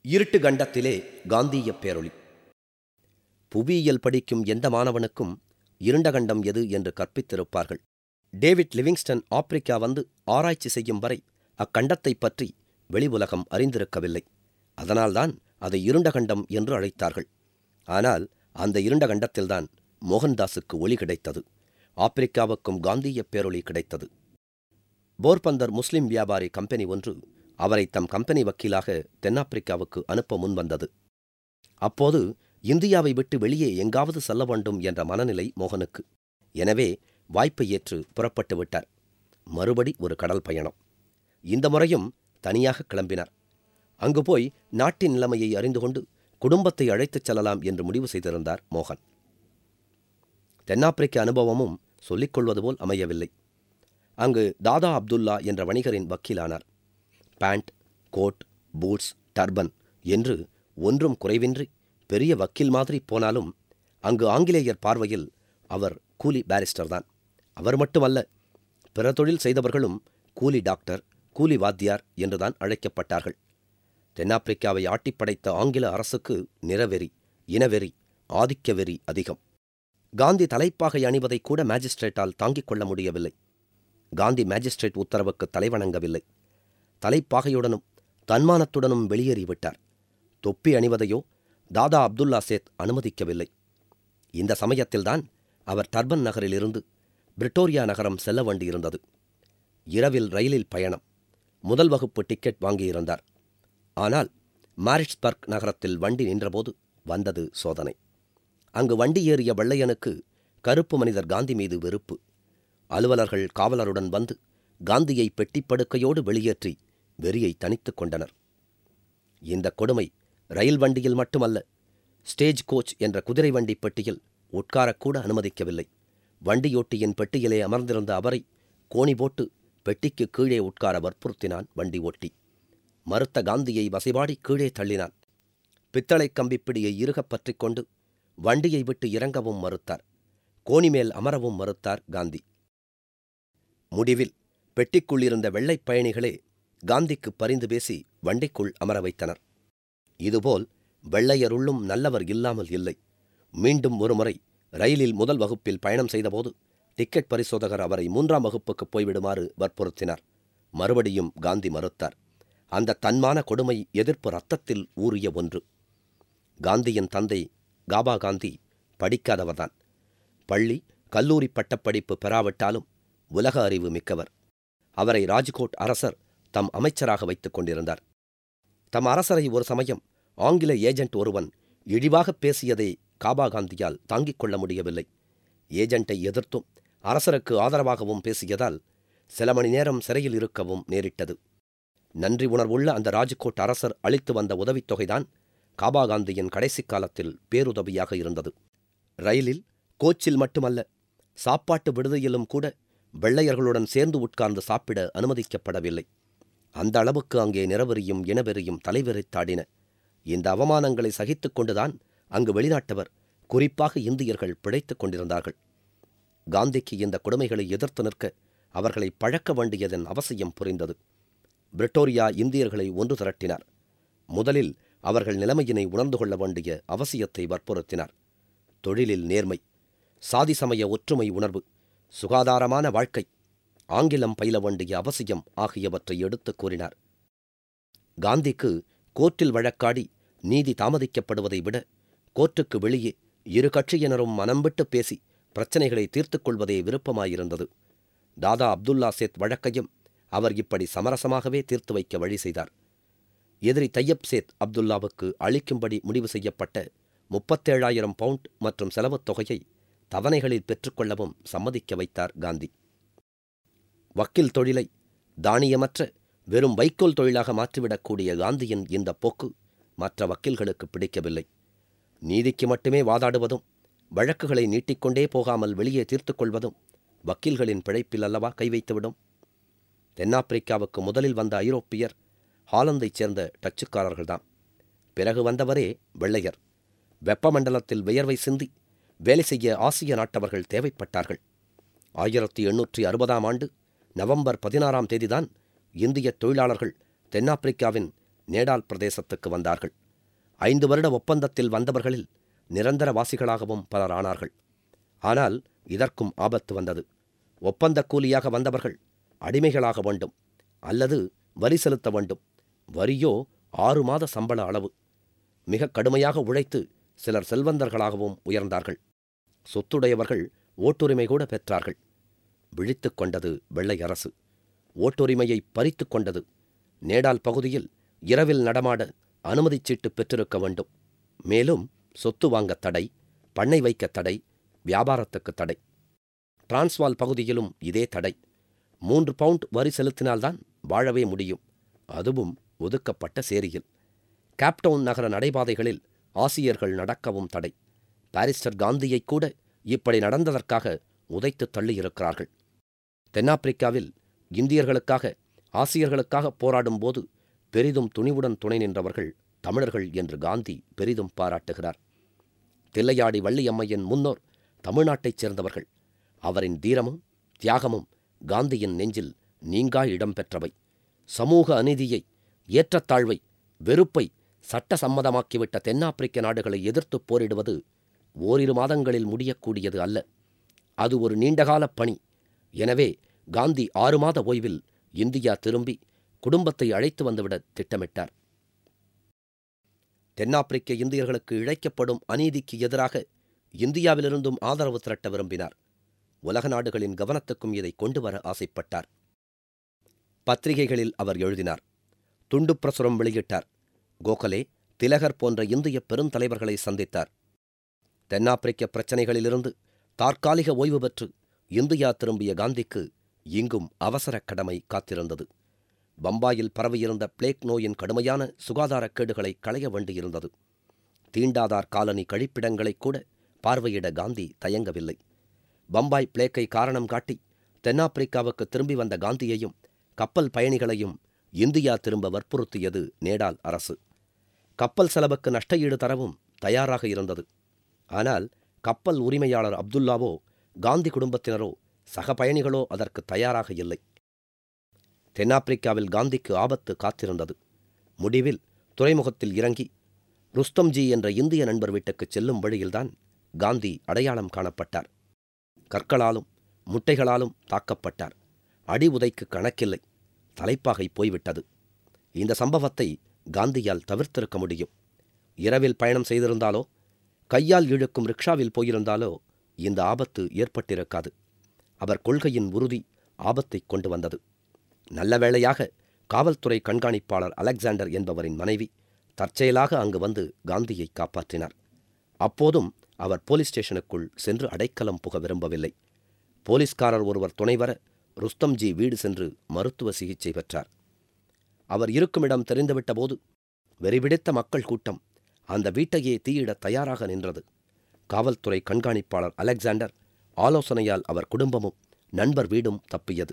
இருட்டு கண்டத்திலே காந்திய பேரொளி புவியியல் படிக்கும் எந்த மாணவனுக்கும் இருண்ட கண்டம் எது என்று கற்பித்திருப்பார்கள் டேவிட் லிவிங்ஸ்டன் ஆப்பிரிக்கா வந்து ஆராய்ச்சி செய்யும் வரை அக்கண்டத்தைப் பற்றி வெளி உலகம் அறிந்திருக்கவில்லை அதனால்தான் அதை இருண்ட கண்டம் என்று அழைத்தார்கள் ஆனால் அந்த இருண்ட கண்டத்தில்தான் மோகன்தாஸுக்கு ஒளி கிடைத்தது ஆப்பிரிக்காவுக்கும் காந்திய பேரொளி கிடைத்தது போர்பந்தர் முஸ்லிம் வியாபாரி கம்பெனி ஒன்று அவரை தம் கம்பெனி வக்கீலாக தென்னாப்பிரிக்காவுக்கு அனுப்ப முன்வந்தது அப்போது இந்தியாவை விட்டு வெளியே எங்காவது செல்ல வேண்டும் என்ற மனநிலை மோகனுக்கு எனவே வாய்ப்பை ஏற்று புறப்பட்டு விட்டார் மறுபடி ஒரு கடல் பயணம் இந்த முறையும் தனியாக கிளம்பினார் அங்கு போய் நாட்டின் நிலைமையை அறிந்து கொண்டு குடும்பத்தை அழைத்துச் செல்லலாம் என்று முடிவு செய்திருந்தார் மோகன் தென்னாப்பிரிக்க அனுபவமும் சொல்லிக்கொள்வது போல் அமையவில்லை அங்கு தாதா அப்துல்லா என்ற வணிகரின் வக்கீலானார் பேண்ட் கோட் பூட்ஸ் டர்பன் என்று ஒன்றும் குறைவின்றி பெரிய வக்கீல் மாதிரி போனாலும் அங்கு ஆங்கிலேயர் பார்வையில் அவர் கூலி பாரிஸ்டர் தான் அவர் மட்டுமல்ல பிற தொழில் செய்தவர்களும் கூலி டாக்டர் கூலி வாத்தியார் என்றுதான் அழைக்கப்பட்டார்கள் தென்னாப்பிரிக்காவை ஆட்டிப்படைத்த ஆங்கில அரசுக்கு நிறவெறி இனவெறி ஆதிக்க வெறி அதிகம் காந்தி தலைப்பாகை அணிவதை கூட மேஜிஸ்ட்ரேட்டால் தாங்கிக் கொள்ள முடியவில்லை காந்தி மேஜிஸ்ட்ரேட் உத்தரவுக்கு தலைவணங்கவில்லை தலைப்பாகையுடனும் தன்மானத்துடனும் வெளியேறிவிட்டார் தொப்பி அணிவதையோ தாதா அப்துல்லா சேத் அனுமதிக்கவில்லை இந்த சமயத்தில்தான் அவர் டர்பன் நகரிலிருந்து பிரிட்டோரியா நகரம் செல்ல வேண்டியிருந்தது இரவில் ரயிலில் பயணம் முதல் வகுப்பு டிக்கெட் வாங்கியிருந்தார் ஆனால் மாரிட்ஸ்பர்க் நகரத்தில் வண்டி நின்றபோது வந்தது சோதனை அங்கு வண்டி ஏறிய வெள்ளையனுக்கு கருப்பு மனிதர் காந்தி மீது வெறுப்பு அலுவலர்கள் காவலருடன் வந்து காந்தியை பெட்டிப்படுக்கையோடு வெளியேற்றி வெறியை தனித்துக் கொண்டனர் இந்த கொடுமை ரயில் வண்டியில் மட்டுமல்ல ஸ்டேஜ் கோச் என்ற குதிரை வண்டி பெட்டியில் உட்காரக்கூட அனுமதிக்கவில்லை வண்டியோட்டியின் பெட்டியிலே அமர்ந்திருந்த அவரை கோணி போட்டு பெட்டிக்கு கீழே உட்கார வற்புறுத்தினான் வண்டி ஓட்டி மறுத்த காந்தியை வசைபாடி கீழே தள்ளினான் பித்தளை கம்பிப்பிடியை இறுகப் பற்றிக் கொண்டு வண்டியை விட்டு இறங்கவும் மறுத்தார் கோணிமேல் அமரவும் மறுத்தார் காந்தி முடிவில் பெட்டிக்குள் இருந்த வெள்ளைப் பயணிகளே காந்திக்கு பரிந்து பேசி வண்டிக்குள் அமர வைத்தனர் இதுபோல் வெள்ளையருள்ளும் நல்லவர் இல்லாமல் இல்லை மீண்டும் ஒருமுறை ரயிலில் முதல் வகுப்பில் பயணம் செய்தபோது டிக்கெட் பரிசோதகர் அவரை மூன்றாம் வகுப்புக்கு போய்விடுமாறு வற்புறுத்தினார் மறுபடியும் காந்தி மறுத்தார் அந்த தன்மான கொடுமை எதிர்ப்பு ரத்தத்தில் ஊறிய ஒன்று காந்தியின் தந்தை காபா காந்தி படிக்காதவர்தான் பள்ளி கல்லூரி பட்டப்படிப்பு பெறாவிட்டாலும் உலக அறிவு மிக்கவர் அவரை ராஜ்கோட் அரசர் தம் அமைச்சராக வைத்துக் கொண்டிருந்தார் தம் அரசரை ஒரு சமயம் ஆங்கில ஏஜென்ட் ஒருவன் இழிவாகப் பேசியதை காபா காந்தியால் தாங்கிக் கொள்ள முடியவில்லை ஏஜென்ட்டை எதிர்த்தும் அரசருக்கு ஆதரவாகவும் பேசியதால் சில மணி நேரம் சிறையில் இருக்கவும் நேரிட்டது நன்றி உணர்வுள்ள அந்த ராஜ்கோட் அரசர் அளித்து வந்த உதவித்தொகைதான் காபா காந்தியின் கடைசி காலத்தில் பேருதவியாக இருந்தது ரயிலில் கோச்சில் மட்டுமல்ல சாப்பாட்டு விடுதியிலும் கூட வெள்ளையர்களுடன் சேர்ந்து உட்கார்ந்து சாப்பிட அனுமதிக்கப்படவில்லை அந்த அளவுக்கு அங்கே நிறவெறியும் இனவெறியும் தலைவெறித்தாடின இந்த அவமானங்களை சகித்துக் கொண்டுதான் அங்கு வெளிநாட்டவர் குறிப்பாக இந்தியர்கள் பிழைத்துக் கொண்டிருந்தார்கள் காந்திக்கு இந்த கொடுமைகளை எதிர்த்து நிற்க அவர்களை பழக்க வேண்டியதன் அவசியம் புரிந்தது பிரிட்டோரியா இந்தியர்களை ஒன்று திரட்டினார் முதலில் அவர்கள் நிலைமையினை உணர்ந்து கொள்ள வேண்டிய அவசியத்தை வற்புறுத்தினார் தொழிலில் நேர்மை சாதி சமய ஒற்றுமை உணர்வு சுகாதாரமான வாழ்க்கை ஆங்கிலம் பயில வேண்டிய அவசியம் ஆகியவற்றை எடுத்துக் கூறினார் காந்திக்கு கோர்ட்டில் வழக்காடி நீதி தாமதிக்கப்படுவதை விட கோர்ட்டுக்கு வெளியே இரு கட்சியினரும் மனம் விட்டு பேசி பிரச்சனைகளை தீர்த்துக் கொள்வதே விருப்பமாயிருந்தது தாதா அப்துல்லா சேத் வழக்கையும் அவர் இப்படி சமரசமாகவே தீர்த்து வைக்க வழி செய்தார் எதிரி தையப் சேத் அப்துல்லாவுக்கு அளிக்கும்படி முடிவு செய்யப்பட்ட முப்பத்தேழாயிரம் பவுண்ட் மற்றும் செலவுத் தொகையை தவணைகளில் பெற்றுக்கொள்ளவும் சம்மதிக்க வைத்தார் காந்தி வக்கீல் தொழிலை தானியமற்ற வெறும் வைக்கோல் தொழிலாக மாற்றிவிடக்கூடிய காந்தியின் இந்த போக்கு மற்ற வக்கீல்களுக்கு பிடிக்கவில்லை நீதிக்கு மட்டுமே வாதாடுவதும் வழக்குகளை நீட்டிக்கொண்டே போகாமல் வெளியே தீர்த்துக் கொள்வதும் வக்கீல்களின் பிழைப்பில் அல்லவா கை வைத்துவிடும் தென்னாப்பிரிக்காவுக்கு முதலில் வந்த ஐரோப்பியர் ஹாலந்தைச் சேர்ந்த டச்சுக்காரர்கள்தான் பிறகு வந்தவரே வெள்ளையர் வெப்பமண்டலத்தில் வியர்வை சிந்தி வேலை செய்ய ஆசிய நாட்டவர்கள் தேவைப்பட்டார்கள் ஆயிரத்தி எண்ணூற்றி அறுபதாம் ஆண்டு நவம்பர் பதினாறாம் தேதிதான் இந்திய தொழிலாளர்கள் தென்னாப்பிரிக்காவின் நேடால் பிரதேசத்துக்கு வந்தார்கள் ஐந்து வருட ஒப்பந்தத்தில் வந்தவர்களில் நிரந்தர வாசிகளாகவும் பலர் ஆனார்கள் ஆனால் இதற்கும் ஆபத்து வந்தது ஒப்பந்த கூலியாக வந்தவர்கள் அடிமைகளாக வேண்டும் அல்லது வரி செலுத்த வேண்டும் வரியோ ஆறு மாத சம்பள அளவு மிக கடுமையாக உழைத்து சிலர் செல்வந்தர்களாகவும் உயர்ந்தார்கள் சொத்துடையவர்கள் ஓட்டுரிமை கூட பெற்றார்கள் விழித்துக் கொண்டது வெள்ளை அரசு ஓட்டுரிமையை பறித்துக் கொண்டது நேடால் பகுதியில் இரவில் நடமாட அனுமதிச் சீட்டு பெற்றிருக்க வேண்டும் மேலும் சொத்து வாங்க தடை பண்ணை வைக்க தடை வியாபாரத்துக்கு தடை டிரான்ஸ்வால் பகுதியிலும் இதே தடை மூன்று பவுண்ட் வரி செலுத்தினால்தான் வாழவே முடியும் அதுவும் ஒதுக்கப்பட்ட சேரியில் கேப்டவுன் நகர நடைபாதைகளில் ஆசியர்கள் நடக்கவும் தடை பாரிஸ்டர் காந்தியை கூட இப்படி நடந்ததற்காக உதைத்து தள்ளியிருக்கிறார்கள் தென்னாப்பிரிக்காவில் இந்தியர்களுக்காக ஆசியர்களுக்காக போராடும்போது பெரிதும் துணிவுடன் துணை நின்றவர்கள் தமிழர்கள் என்று காந்தி பெரிதும் பாராட்டுகிறார் தில்லையாடி வள்ளியம்மையின் முன்னோர் தமிழ்நாட்டைச் சேர்ந்தவர்கள் அவரின் தீரமும் தியாகமும் காந்தியின் நெஞ்சில் நீங்கா இடம்பெற்றவை சமூக அநீதியை ஏற்றத்தாழ்வை வெறுப்பை சட்ட சம்மதமாக்கிவிட்ட தென்னாப்பிரிக்க நாடுகளை எதிர்த்துப் போரிடுவது ஓரிரு மாதங்களில் முடியக்கூடியது அல்ல அது ஒரு நீண்டகால பணி எனவே காந்தி ஆறு மாத ஓய்வில் இந்தியா திரும்பி குடும்பத்தை அழைத்து வந்துவிட திட்டமிட்டார் தென்னாப்பிரிக்க இந்தியர்களுக்கு இழைக்கப்படும் அநீதிக்கு எதிராக இந்தியாவிலிருந்தும் ஆதரவு திரட்ட விரும்பினார் உலக நாடுகளின் கவனத்துக்கும் இதை கொண்டு வர ஆசைப்பட்டார் பத்திரிகைகளில் அவர் எழுதினார் துண்டு பிரசுரம் வெளியிட்டார் கோகலே திலகர் போன்ற இந்திய பெருந்தலைவர்களை சந்தித்தார் தென்னாப்பிரிக்க பிரச்சனைகளிலிருந்து தற்காலிக ஓய்வு பெற்று இந்தியா திரும்பிய காந்திக்கு இங்கும் அவசர கடமை காத்திருந்தது பம்பாயில் பரவியிருந்த பிளேக் நோயின் கடுமையான சுகாதாரக் கேடுகளை களைய வேண்டியிருந்தது தீண்டாதார் காலனி கழிப்பிடங்களைக் கூட பார்வையிட காந்தி தயங்கவில்லை பம்பாய் பிளேக்கை காரணம் காட்டி தென்னாப்பிரிக்காவுக்கு திரும்பி வந்த காந்தியையும் கப்பல் பயணிகளையும் இந்தியா திரும்ப வற்புறுத்தியது நேடால் அரசு கப்பல் செலவுக்கு நஷ்டஈடு தரவும் தயாராக இருந்தது ஆனால் கப்பல் உரிமையாளர் அப்துல்லாவோ காந்தி குடும்பத்தினரோ சக பயணிகளோ அதற்கு தயாராக இல்லை தென்னாப்பிரிக்காவில் காந்திக்கு ஆபத்து காத்திருந்தது முடிவில் துறைமுகத்தில் இறங்கி ருஸ்தம்ஜி என்ற இந்திய நண்பர் வீட்டுக்குச் செல்லும் வழியில்தான் காந்தி அடையாளம் காணப்பட்டார் கற்களாலும் முட்டைகளாலும் தாக்கப்பட்டார் அடி உதைக்கு கணக்கில்லை தலைப்பாகை போய்விட்டது இந்த சம்பவத்தை காந்தியால் தவிர்த்திருக்க முடியும் இரவில் பயணம் செய்திருந்தாலோ கையால் இழுக்கும் ரிக்ஷாவில் போயிருந்தாலோ இந்த ஆபத்து ஏற்பட்டிருக்காது அவர் கொள்கையின் உறுதி ஆபத்தை கொண்டு வந்தது நல்ல வேளையாக காவல்துறை கண்காணிப்பாளர் அலெக்சாண்டர் என்பவரின் மனைவி தற்செயலாக அங்கு வந்து காந்தியை காப்பாற்றினார் அப்போதும் அவர் போலீஸ் ஸ்டேஷனுக்குள் சென்று அடைக்கலம் புக விரும்பவில்லை போலீஸ்காரர் ஒருவர் துணைவர ருஸ்தம்ஜி வீடு சென்று மருத்துவ சிகிச்சை பெற்றார் அவர் இருக்குமிடம் தெரிந்துவிட்ட போது வெறிபிடித்த மக்கள் கூட்டம் அந்த வீட்டையே தீயிட தயாராக நின்றது காவல்துறை கண்காணிப்பாளர் அலெக்சாண்டர் ஆலோசனையால் அவர் குடும்பமும் நண்பர் வீடும் தப்பியது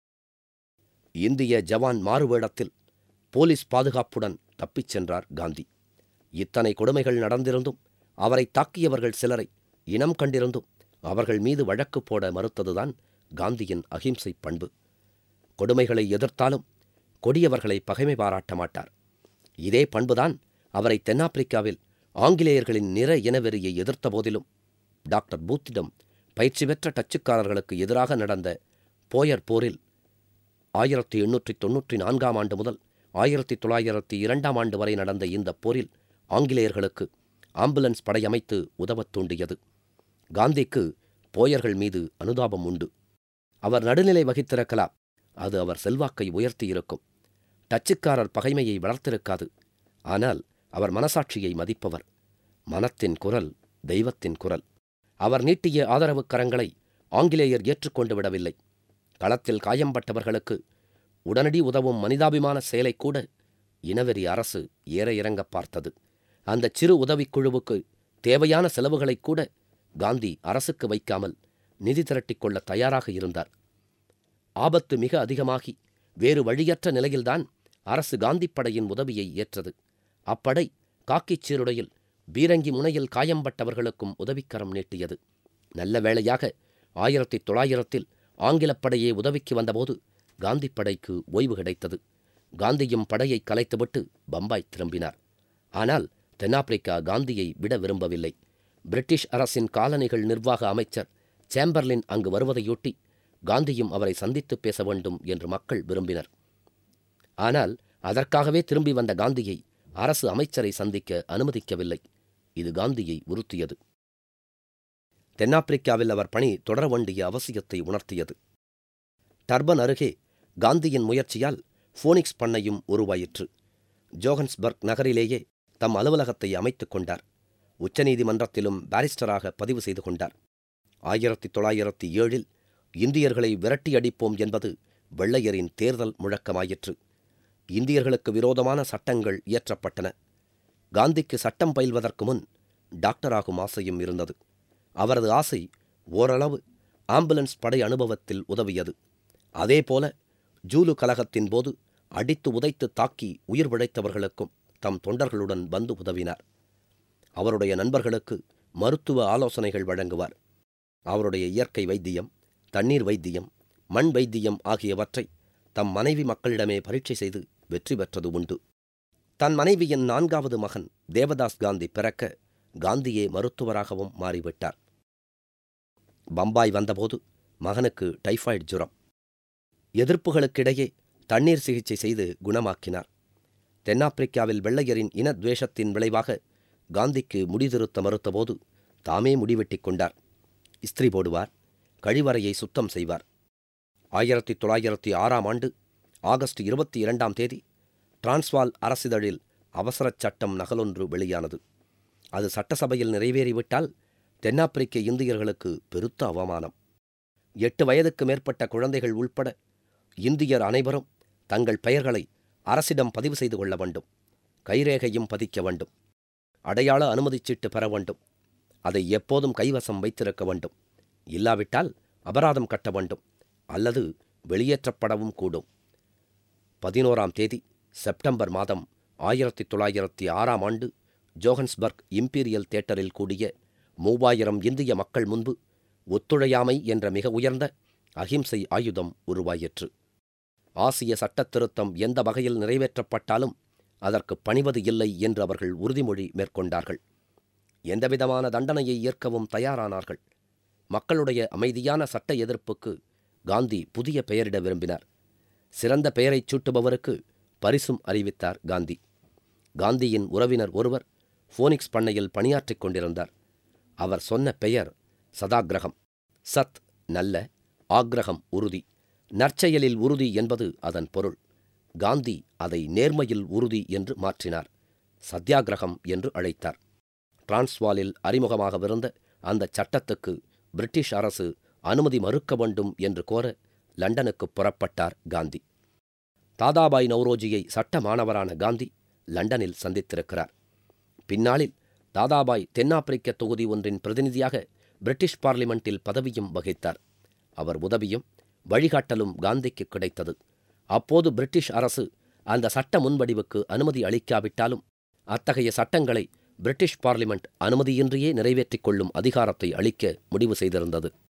இந்திய ஜவான் மாறுவேடத்தில் போலீஸ் பாதுகாப்புடன் தப்பிச் சென்றார் காந்தி இத்தனை கொடுமைகள் நடந்திருந்தும் அவரை தாக்கியவர்கள் சிலரை இனம் கண்டிருந்தும் அவர்கள் மீது வழக்கு போட மறுத்ததுதான் காந்தியின் அகிம்சை பண்பு கொடுமைகளை எதிர்த்தாலும் கொடியவர்களை பகைமை பாராட்ட மாட்டார் இதே பண்புதான் அவரை தென்னாப்பிரிக்காவில் ஆங்கிலேயர்களின் நிற இனவெறியை எதிர்த்த போதிலும் டாக்டர் பூத்திடம் பயிற்சி பெற்ற டச்சுக்காரர்களுக்கு எதிராக நடந்த போயர் போரில் ஆயிரத்தி எண்ணூற்றி தொன்னூற்றி நான்காம் ஆண்டு முதல் ஆயிரத்தி தொள்ளாயிரத்தி இரண்டாம் ஆண்டு வரை நடந்த இந்த போரில் ஆங்கிலேயர்களுக்கு ஆம்புலன்ஸ் படையமைத்து உதவத் தூண்டியது காந்திக்கு போயர்கள் மீது அனுதாபம் உண்டு அவர் நடுநிலை வகித்திருக்கலாம் அது அவர் செல்வாக்கை உயர்த்தியிருக்கும் டச்சுக்காரர் பகைமையை வளர்த்திருக்காது ஆனால் அவர் மனசாட்சியை மதிப்பவர் மனத்தின் குரல் தெய்வத்தின் குரல் அவர் நீட்டிய ஆதரவு கரங்களை ஆங்கிலேயர் ஏற்றுக்கொண்டு விடவில்லை களத்தில் காயம்பட்டவர்களுக்கு உடனடி உதவும் மனிதாபிமான செயலை கூட இனவெறி அரசு ஏற இறங்க பார்த்தது அந்த சிறு உதவிக்குழுவுக்கு தேவையான செலவுகளைக் கூட காந்தி அரசுக்கு வைக்காமல் நிதி திரட்டிக் கொள்ள தயாராக இருந்தார் ஆபத்து மிக அதிகமாகி வேறு வழியற்ற நிலையில்தான் அரசு காந்திப் படையின் உதவியை ஏற்றது அப்படை காக்கிச் சீருடையில் பீரங்கி முனையில் காயம்பட்டவர்களுக்கும் உதவிக்கரம் நீட்டியது நல்ல வேளையாக ஆயிரத்தி தொள்ளாயிரத்தில் ஆங்கிலப் படையே உதவிக்கு வந்தபோது காந்திப் படைக்கு ஓய்வு கிடைத்தது காந்தியும் படையை கலைத்துவிட்டு பம்பாய் திரும்பினார் ஆனால் தென்னாப்பிரிக்கா காந்தியை விட விரும்பவில்லை பிரிட்டிஷ் அரசின் காலனிகள் நிர்வாக அமைச்சர் சேம்பர்லின் அங்கு வருவதையொட்டி காந்தியும் அவரை சந்தித்து பேச வேண்டும் என்று மக்கள் விரும்பினர் ஆனால் அதற்காகவே திரும்பி வந்த காந்தியை அரசு அமைச்சரை சந்திக்க அனுமதிக்கவில்லை இது காந்தியை உறுத்தியது தென்னாப்பிரிக்காவில் அவர் பணி தொடர வேண்டிய அவசியத்தை உணர்த்தியது டர்பன் அருகே காந்தியின் முயற்சியால் ஃபோனிக்ஸ் பண்ணையும் உருவாயிற்று ஜோகன்ஸ்பர்க் நகரிலேயே தம் அலுவலகத்தை அமைத்துக் கொண்டார் உச்சநீதிமன்றத்திலும் பாரிஸ்டராக பதிவு செய்து கொண்டார் ஆயிரத்தி தொள்ளாயிரத்தி ஏழில் இந்தியர்களை விரட்டி அடிப்போம் என்பது வெள்ளையரின் தேர்தல் முழக்கமாயிற்று இந்தியர்களுக்கு விரோதமான சட்டங்கள் இயற்றப்பட்டன காந்திக்கு சட்டம் பயில்வதற்கு முன் டாக்டராகும் ஆசையும் இருந்தது அவரது ஆசை ஓரளவு ஆம்புலன்ஸ் படை அனுபவத்தில் உதவியது அதேபோல ஜூலு கலகத்தின் போது அடித்து உதைத்து தாக்கி உயிர் பிழைத்தவர்களுக்கும் தம் தொண்டர்களுடன் வந்து உதவினார் அவருடைய நண்பர்களுக்கு மருத்துவ ஆலோசனைகள் வழங்குவார் அவருடைய இயற்கை வைத்தியம் தண்ணீர் வைத்தியம் மண் வைத்தியம் ஆகியவற்றை தம் மனைவி மக்களிடமே பரீட்சை செய்து வெற்றி பெற்றது உண்டு தன் மனைவியின் நான்காவது மகன் தேவதாஸ் காந்தி பிறக்க காந்தியே மருத்துவராகவும் மாறிவிட்டார் பம்பாய் வந்தபோது மகனுக்கு டைஃபாய்டு ஜுரம் எதிர்ப்புகளுக்கிடையே தண்ணீர் சிகிச்சை செய்து குணமாக்கினார் தென்னாப்பிரிக்காவில் வெள்ளையரின் இனத்வேஷத்தின் விளைவாக காந்திக்கு முடிதிருத்த மறுத்தபோது தாமே முடிவெட்டிக் கொண்டார் இஸ்திரி போடுவார் கழிவறையை சுத்தம் செய்வார் ஆயிரத்தி தொள்ளாயிரத்தி ஆறாம் ஆண்டு ஆகஸ்ட் இருபத்தி இரண்டாம் தேதி டிரான்ஸ்வால் அரசிதழில் அவசரச் சட்டம் நகலொன்று வெளியானது அது சட்டசபையில் நிறைவேறிவிட்டால் தென்னாப்பிரிக்க இந்தியர்களுக்கு பெருத்த அவமானம் எட்டு வயதுக்கு மேற்பட்ட குழந்தைகள் உள்பட இந்தியர் அனைவரும் தங்கள் பெயர்களை அரசிடம் பதிவு செய்து கொள்ள வேண்டும் கைரேகையும் பதிக்க வேண்டும் அடையாள அனுமதிச் சீட்டு பெற வேண்டும் அதை எப்போதும் கைவசம் வைத்திருக்க வேண்டும் இல்லாவிட்டால் அபராதம் கட்ட வேண்டும் அல்லது வெளியேற்றப்படவும் கூடும் பதினோராம் தேதி செப்டம்பர் மாதம் ஆயிரத்தி தொள்ளாயிரத்தி ஆறாம் ஆண்டு ஜோஹன்ஸ்பர்க் இம்பீரியல் தியேட்டரில் கூடிய மூவாயிரம் இந்திய மக்கள் முன்பு ஒத்துழையாமை என்ற மிக உயர்ந்த அகிம்சை ஆயுதம் உருவாயிற்று ஆசிய சட்டத் திருத்தம் எந்த வகையில் நிறைவேற்றப்பட்டாலும் அதற்கு பணிவது இல்லை என்று அவர்கள் உறுதிமொழி மேற்கொண்டார்கள் எந்தவிதமான தண்டனையை ஏற்கவும் தயாரானார்கள் மக்களுடைய அமைதியான சட்ட எதிர்ப்புக்கு காந்தி புதிய பெயரிட விரும்பினார் சிறந்த பெயரைச் சூட்டுபவருக்கு பரிசும் அறிவித்தார் காந்தி காந்தியின் உறவினர் ஒருவர் ஃபோனிக்ஸ் பண்ணையில் பணியாற்றிக் கொண்டிருந்தார் அவர் சொன்ன பெயர் சதாகிரகம் சத் நல்ல ஆக்ரகம் உறுதி நற்செயலில் உறுதி என்பது அதன் பொருள் காந்தி அதை நேர்மையில் உறுதி என்று மாற்றினார் சத்தியாகிரகம் என்று அழைத்தார் டிரான்ஸ்வாலில் அறிமுகமாகவிருந்த அந்த சட்டத்துக்கு பிரிட்டிஷ் அரசு அனுமதி மறுக்க வேண்டும் என்று கோர லண்டனுக்கு புறப்பட்டார் காந்தி தாதாபாய் நவ்ரோஜியை சட்ட மாணவரான காந்தி லண்டனில் சந்தித்திருக்கிறார் பின்னாளில் தாதாபாய் தென்னாப்பிரிக்க தொகுதி ஒன்றின் பிரதிநிதியாக பிரிட்டிஷ் பார்லிமெண்டில் பதவியும் வகித்தார் அவர் உதவியும் வழிகாட்டலும் காந்திக்கு கிடைத்தது அப்போது பிரிட்டிஷ் அரசு அந்த சட்ட முன்வடிவுக்கு அனுமதி அளிக்காவிட்டாலும் அத்தகைய சட்டங்களை பிரிட்டிஷ் பார்லிமெண்ட் அனுமதியின்றியே நிறைவேற்றிக் கொள்ளும் அதிகாரத்தை அளிக்க முடிவு செய்திருந்தது